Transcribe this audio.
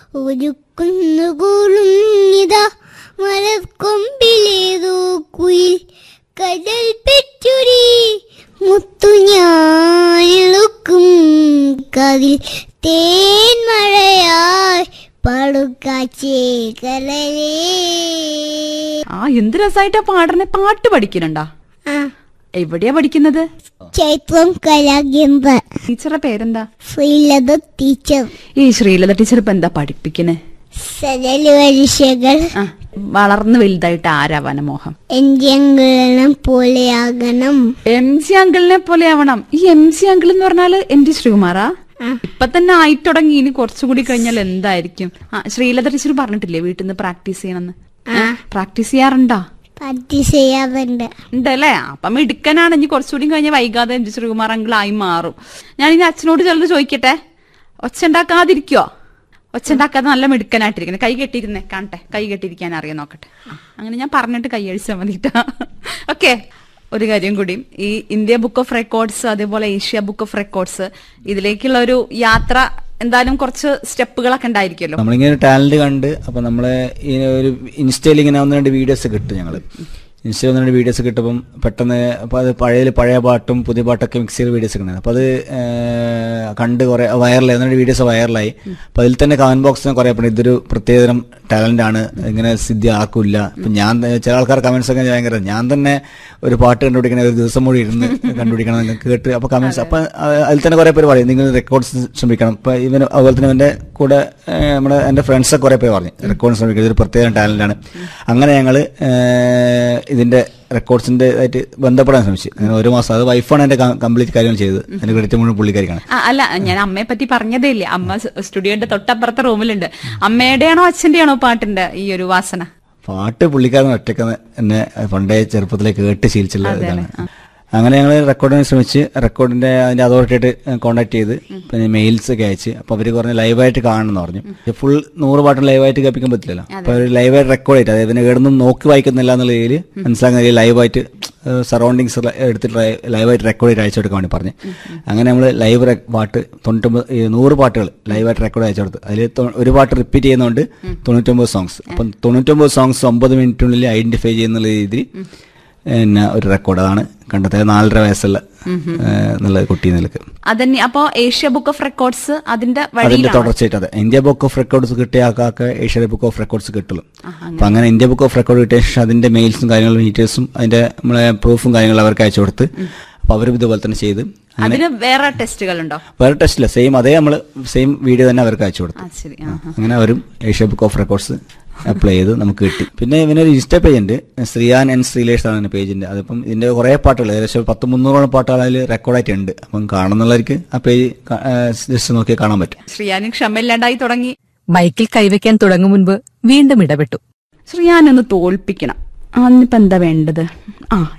ഒരു കുന്നുകൂടുന്നിതാ മരക്കൊമ്പിലേതോ കുയിൽ കടൽ പെറ്റുരി മുത്തു ഞാനിളുക്കും കതിൽ തേൻ മഴയായി പടുക്കാച്ചേ കലരേ ആ എന്ത് രസമായിട്ടാ പാടണേ പാട്ട് പഠിക്കുന്നുണ്ടാ ആ എവിടെയാ പഠിക്കുന്നത് ചൈത്രം കലാകേന്ദ്ര ടീച്ചറുടെ പേരെന്താ ശ്രീലത ടീച്ചർ ഈ ശ്രീലത ടീച്ചർ ഇപ്പൊ എന്താ പഠിപ്പിക്കണേ സരൽ പരീക്ഷകൾ ആ വളർന്ന് വലുതായിട്ട് ആരാവാന മോഹം എന്ത്യങ്ങളും പോലെയാകണം എം സി അങ്കിളിനെ പോലെ ആവണം ഈ എം സി അങ്കിൾ എന്ന് പറഞ്ഞാല് എൻ ടി ശ്രീകുമാറാ ഇപ്പൊ തന്നെ ആയി തുടങ്ങി ഇനി കുറച്ചുകൂടി കഴിഞ്ഞാൽ എന്തായിരിക്കും ആ ശ്രീലത ടീച്ചർ പറഞ്ഞിട്ടില്ലേ വീട്ടിൽ നിന്ന് പ്രാക്ടീസ് ചെയ്യണമെന്ന് പ്രാക്ടീസ് ചെയ്യാറുണ്ടോ പ്രാക്ടീസ് ചെയ്യാറുണ്ട് ഉണ്ടല്ലേ അപ്പം മിടുക്കനാണ് ഇനി കുറച്ചുകൂടി കഴിഞ്ഞാൽ വൈകാതെ എം ജി ശ്രീകുമാർ അങ്കിൾ ആയി മാറും ഞാൻ ഇനി അച്ഛനോട് ചിലത് ചോദിക്കട്ടെ ഒച്ച ഉണ്ടാക്കാതിരിക്കോ ഒച്ച ഉണ്ടാക്കാതെ നല്ല മിടുക്കനായിട്ടിരിക്കുന്നത് കൈ കെട്ടിയിരുന്നേ കാണട്ടെ കൈ കെട്ടിയിരിക്കാൻ അറിയാൻ നോക്കട്ടെ ആ, അങ്ങനെ ഞാൻ പറഞ്ഞിട്ട് കൈ അഴിച്ചാൽ മതിട്ടാ ഓക്കെ ഒരു കാര്യം കൂടി ഈ ഇന്ത്യ ബുക്ക് ഓഫ് റെക്കോർഡ്സ് അതേപോലെ ഏഷ്യ ബുക്ക് ഓഫ് റെക്കോർഡ്സ് ഇതിലേക്കുള്ള ഒരു യാത്ര എന്തായാലും കുറച്ച് സ്റ്റെപ്പുകളൊക്കെ ഉണ്ടായിരിക്കുമല്ലോ നമ്മളിങ്ങനെ ടാലന്റ് കണ്ട് അപ്പൊ നമ്മളെ ഈ ഒരു ഇൻസ്റ്റയിൽ ഇങ്ങനെ ഒന്ന് രണ്ട് വീഡിയോസ് കിട്ടും ഞങ്ങള് ഇൻസ്റ്റയിൽ ഒന്ന് രണ്ട് വീഡിയോസ് കിട്ടുമ്പം പെട്ടെന്ന് അപ്പൊ അത് പഴയ പഴയ പാട്ടും പുതിയ പാട്ടൊക്കെ മിക്സ് ചെയ്ത വീഡിയോസ് ഒക്കെ ഉണ്ടായിരുന്നു അപ്പൊ അത് ഏഹ്, കണ്ട് കുറെ വൈറലായി എന്നിട്ട് വീഡിയോസ് വൈറലായി അപ്പൊ അതിൽ തന്നെ കമന്റ് ബോക്സിന് കുറെ പറഞ്ഞു ഇതൊരു പ്രത്യേകതരം ടാലന്റ് ആണ് ഇങ്ങനെ സിദ്ധി ആക്കില്ല ഇപ്പൊ ഞാൻ ത- ചില ആൾക്കാർ കമന്റ്സ് ഒക്കെ ഭയങ്കര ഞാൻ തന്നെ ഒരു പാട്ട് കണ്ടുപിടിക്കണ ഒരു ദിവസം കൂടി ഇരുന്ന് കണ്ടുപിടിക്കണം എന്നൊക്കെ കേട്ട് അപ്പൊ കമന്റ്സ് അപ്പൊ അഹ് അതിൽ തന്നെ കുറെ പേര് പറയും നിങ്ങൾ റെക്കോർഡ്സ് ശ്രമിക്കണം ഇപ്പൊ ഇവന് അതുപോലെ തന്നെ എന്റെ കൂടെ ഏഹ്, നമ്മുടെ എന്റെ ഫ്രണ്ട്സ് കുറെ പേര് പറഞ്ഞു റെക്കോർഡ് ശ്രമിക്കുക ഇതൊരു പ്രത്യേക ടാലന്റ് ആണ് അങ്ങനെ ഞങ്ങള് ഏഹ്, ഇതിന്റെ റെക്കോർഡ്സിന്റെ ആയിട്ട് ബന്ധപ്പെടാൻ ശ്രമിച്ചു അങ്ങനെ ഒരു മാസം അത് വൈഫാണ് എന്റെ കംപ്ലീറ്റ് കാര്യങ്ങൾ ചെയ്തത് അതിന്റെ ക്രെഡിറ്റ് മുഴുവൻ പുള്ളിക്കാരിക്കാണ് ആ, അല്ല ഞാൻ അമ്മയെ പറ്റി പറഞ്ഞതേ ഇല്ലേ അമ്മ സ് സ്റ്റുഡിയോന്റെ തൊട്ടപ്പുറത്തെ റൂമിലുണ്ട് അമ്മയുടെയാണോ അച്ഛന്റെയാണോ പാട്ടിന്റെ ഈ ഒരു വാസന പാട്ട് പുള്ളിക്കാരൻ ഒറ്റക്ക് എന്നെ പണ്ടേ ചെറുപ്പത്തിലെ കേട്ട് ശീലിച്ചുള്ള ഇതാണ് അങ്ങനെ ഞങ്ങൾ റെക്കോർഡിന് ശ്രമിച്ച് റെക്കോർഡിന്റെ അതിന്റെ അതോറിറ്റി ആയിട്ട് കോൺടാക്ട് ചെയ്ത് പിന്നെ മെയിൽസ് ഒക്കെ അയച്ച് അപ്പൊ അവര് പറഞ്ഞ് ലൈവായിട്ട് കാണണം എന്ന് പറഞ്ഞു ഫുൾ നൂറ് പാട്ടും ലൈവായിട്ട് കേൾപ്പിക്കാൻ പറ്റില്ലല്ലോ അപ്പൊ അവർ ലൈവായിട്ട് റെക്കോർഡ് ചെയ്തിട്ട് അതായത് പിന്നെ എവിടുന്നും നോക്കി വായിക്കുന്നില്ല എന്നുള്ള രീതിയിൽ മനസ്സിലാക്കുന്ന രീതിയിൽ ലൈവായിട്ട് സറൗണ്ടിങ്സ് എടുത്തിട്ട് ലൈവായിട്ട് റെക്കോർഡ് ചെയ്ത് അയച്ചു കൊടുക്കാൻ വേണ്ടി പറഞ്ഞു അങ്ങനെ നമ്മൾ ലൈവ് പാട്ട് തൊണ്ണൂറ്റൊമ്പത് ഈ നൂറ് പാട്ടുകൾ ലൈവായിട്ട് റെക്കോർഡ് അയച്ചു കൊടുത്തു അതിൽ ഒരു പാട്ട് റിപ്പീറ്റ് ചെയ്യുന്നതുകൊണ്ട് തൊണ്ണൂറ്റൊമ്പത് സോങ്സ് അപ്പം തൊണ്ണൂറ്റൊമ്പത് സോങ്സ് ഒമ്പത് മിനിറ്റിനുള്ളിൽ ഐഡന്റിഫൈ ചെയ്യുന്ന രീതിയിൽ പിന്നെ ഒരു റെക്കോർഡ് അതാണ് കണ്ടെത്തിയത് നാലര വയസ്സുള്ള ഏഹ്, എന്നുള്ള കുട്ടി നിലക്ക് അതന്നെ അപ്പോ ഏഷ്യ ബുക്ക് ഓഫ് റെക്കോർഡ്സ് അതിന്റെ അതിന്റെ വഴിയിലാണ് തുടർച്ചയായിട്ട് അതെ ഇന്ത്യ ബുക്ക് ഓഫ് റെക്കോർഡ്സ് കിട്ടിയ ആൾക്കാർക്ക് ഏഷ്യ ബുക്ക് ഓഫ് റെക്കോർഡ്സ് കിട്ടുള്ളൂ അപ്പൊ അങ്ങനെ ഇന്ത്യ ബുക്ക് ഓഫ് റെക്കോർഡ് കിട്ടിയ ശേഷം അതിന്റെ മെയിൽസും കാര്യങ്ങളും ഡീറ്റെയിൽസും അതിന്റെ നമ്മളെ പ്രൂഫും കാര്യങ്ങളും അവർക്ക് അയച്ചു കൊടുത്ത് അപ്പൊ അവരും ഇതുപോലെ തന്നെ ചെയ്ത് അങ്ങനെ അതിന് വേറെ ടെസ്റ്റുകൾ ഉണ്ടോ വേറെ ടെസ്റ്റില്ല സെയിം അതേ നമ്മൾ സെയിം വീഡിയോ തന്നെ അവർക്ക് അയച്ചു കൊടുത്തു ആ ശരി ആ അങ്ങനെ അവരും Asia book of records apply ചെയ്ത് നമുക്ക് കിട്ടി പിന്നെ ഇവനൊരു ഇൻസ്റ്റ പേജ് ഉണ്ട് ശ്രീയാൻ ആൻഡ് ശ്രീലേഷ് ആണ് എൻ്റെ പേജിന്റെ അതിപ്പം ഇതിന്റെ കുറെ പാട്ടുകൾ ഏകദേശം പത്ത് മുന്നൂറോളം പാട്ടുകൾ അതിൽ റെക്കോർഡായിട്ട് ഉണ്ട് അപ്പം കാണുന്നുള്ളവർക്ക് ആ പേജ് ജസ്റ്റ് നോക്കിയാൽ കാണാൻ പറ്റും ശ്രീയാന് ക്ഷമയില്ലാണ്ടായി തുടങ്ങി മൈക്കിൽ കൈവയ്ക്കാൻ തുടങ്ങും മുൻപ് വീണ്ടും ഇടപെട്ടു ശ്രീയാനൊന്ന് തോൽപ്പിക്കണം അതിനിപ്പോ എന്താ വേണ്ടത് ആ